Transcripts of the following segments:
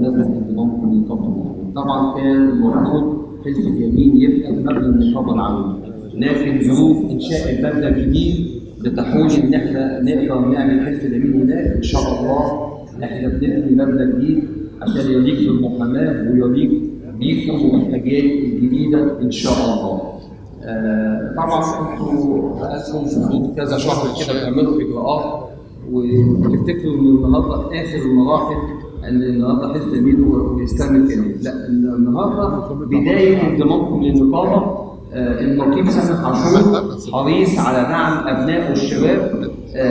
بمناسبه انضمامكم لنقابه المحامين. طبعا كان المفروض حزب اليمين يبقى قبل النقابه العامه لكن ظروف انشاء المبنى الجديد بتحول ان احنا نقدر نعمل حزب اليمين هناك ان شاء الله احنا بنبني مبنى جديد عشان يليق بالمحاماه ويليق بيكم والاجيال الجديده ان شاء الله. آه، طبعا انتوا بقالكم في حدود كذا شهر كده بتعملوا اجراءات وتفتكروا ان النهارده اخر المراحل ان النهارده حزب يمين واسلام الكريم لا النهارده بدايه انضمامكم للنقابه آه، النقيب سامح عاشور حريص على دعم ابناء والشباب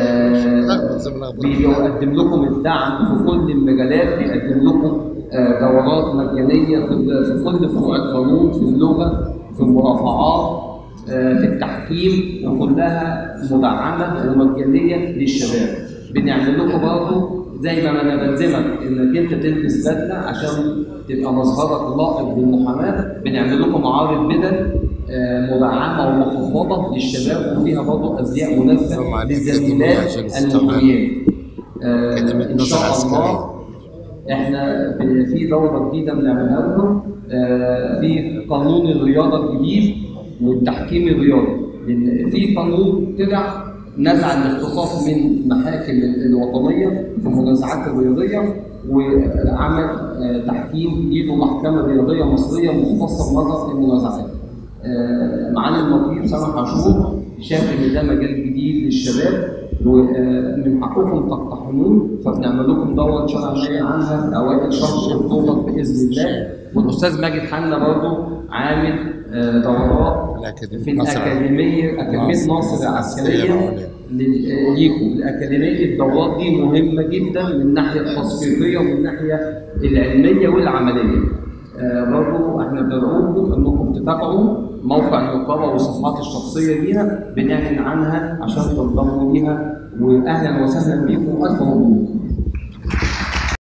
آه، بيقدم لكم الدعم في كل المجالات بيقدم لكم آه، دورات مجانيه في في كل فروع القانون في اللغه في المرافعات آه، في التحكيم وكلها مدعمه ومجانيه للشباب. بنعمل لكم برضه زي ما انا بلزمك انك انت تلبس بدله عشان تبقى مظهرك لائق بالمحاماه بنعمل لكم معارض بدل آه، مدعمه ومخفضه للشباب وفيها برضه ازياء مناسبه للزميلات المحاميات. آه، ان شاء الله احنا ب- في دوره جديده بنعملها لهم آه، في قانون الرياضه الجديد والتحكيم الرياضي لان في قانون طلع نزع الاختصاص من محاكم الوطنيه في المنازعات الرياضيه وعمل آه، تحكيم ايده محكمه رياضيه مصريه مختصه بنظر المنازعات. آه، معالي النقيب سامح عاشور شاف ان ده مجال جديد للشباب ومن حقكم تقتحموه فبنعمل لكم دوره ان شاء الله هنلاقي عنها في اوائل شهر اكتوبر باذن الله والاستاذ ماجد حنا برضه عامل آه، دورات الأكاديمية في ناصر. الاكاديميه اكاديميه ناصر العسكريه لل- ليكم الاكاديميه الدورات دي مهمه جدا من الناحيه التثقيفيه ومن الناحيه العلميه والعمليه آه، برضو احنا بندعوكم انكم تتابعوا موقع النقابه والصفحات الشخصيه ليها بنعلن عنها عشان تنضموا ليها واهلا وسهلا بيكم والف مبروك